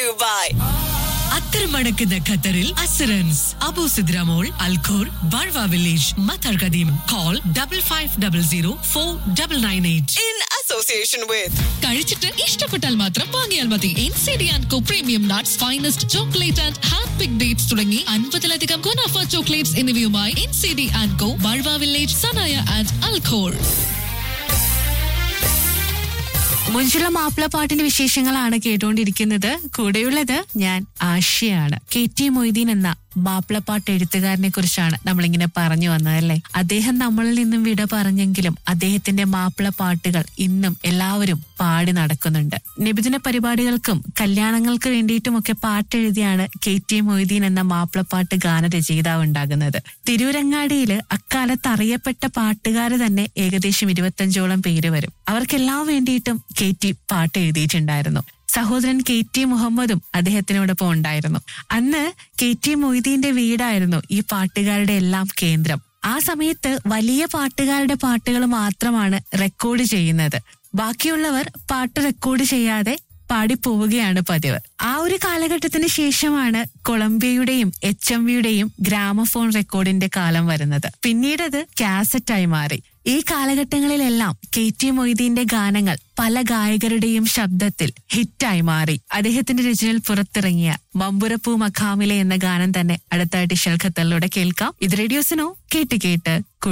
you by അത്തരമടക്കുന്ന ഖത്തറിൽ അസറൻസ് Abu Sidra mall Al Khor Barwa village Matar Qadeem call double five double zero four double nine eight in association with കഴിച്ചിട്ട് ഇഷ്ടപ്പെട്ടാൽ മാത്രം വാങ്ങിയാൽ മതി N C D and co premium nuts finest chocolate and hand pick dates തുടങ്ങി അൻപതിലധികം ഗുണാഫ chocolates എന്നിവയുമായി N C D and co Barwa village Sanaya and Al Khor മുഞ്ചുള്ള മാപ്പിളപ്പാട്ടിന്റെ വിശേഷങ്ങളാണ് കേട്ടുകൊണ്ടിരിക്കുന്നത് കൂടെയുള്ളത് ഞാൻ ആശയാണ് കെ ടി മൊയ്തീൻ എന്ന മാപ്പിളപ്പാട്ട് എഴുത്തുകാരനെ കുറിച്ചാണ് നമ്മളിങ്ങനെ പറഞ്ഞു വന്നതല്ലേ അദ്ദേഹം നമ്മളിൽ നിന്നും വിട പറഞ്ഞെങ്കിലും അദ്ദേഹത്തിന്റെ മാപ്പിളപ്പാട്ടുകൾ ഇന്നും എല്ലാവരും പാടി നടക്കുന്നുണ്ട് നിബിദിന പരിപാടികൾക്കും കല്യാണങ്ങൾക്ക് വേണ്ടിയിട്ടുമൊക്കെ പാട്ടെഴുതിയാണ് കെ ടി മൊയ്തീൻ എന്ന മാപ്പിളപ്പാട്ട് ഗാനരചയിതാവ് ഉണ്ടാകുന്നത് തിരൂരങ്ങാടിയില് അക്കാലത്ത് അറിയപ്പെട്ട പാട്ടുകാര് തന്നെ ഏകദേശം ഇരുപത്തഞ്ചോളം പേര് വരും അവർക്കെല്ലാം വേണ്ടിയിട്ടും കെ ടി പാട്ട് എഴുതിയിട്ടുണ്ടായിരുന്നു സഹോദരൻ കെ ടി മുഹമ്മദും അദ്ദേഹത്തിനോടൊപ്പം ഉണ്ടായിരുന്നു അന്ന് കെ ടി മൊയ്തീന്റെ വീടായിരുന്നു ഈ പാട്ടുകാരുടെ എല്ലാം കേന്ദ്രം ആ സമയത്ത് വലിയ പാട്ടുകാരുടെ പാട്ടുകൾ മാത്രമാണ് റെക്കോർഡ് ചെയ്യുന്നത് ബാക്കിയുള്ളവർ പാട്ട് റെക്കോർഡ് ചെയ്യാതെ പാടിപ്പോവുകയാണ് പതിവ് ആ ഒരു കാലഘട്ടത്തിന് ശേഷമാണ് കൊളംബിയയുടെയും എച്ച് എം വിയുടെയും ഗ്രാമഫോൺ റെക്കോർഡിന്റെ കാലം വരുന്നത് പിന്നീടത് കാസറ്റായി മാറി ഈ കാലഘട്ടങ്ങളിലെല്ലാം കെ ടി മൊയ്തീന്റെ ഗാനങ്ങൾ പല ഗായകരുടെയും ശബ്ദത്തിൽ ഹിറ്റായി മാറി അദ്ദേഹത്തിന്റെ രചനയിൽ പുറത്തിറങ്ങിയ മമ്പുരപ്പൂ മഖാമിലെ എന്ന ഗാനം തന്നെ അടുത്തായിട്ട് ഷൽഖത്തലിലൂടെ കേൾക്കാം ഇത് റേഡിയോസിനോ കേട്ട് കേട്ട്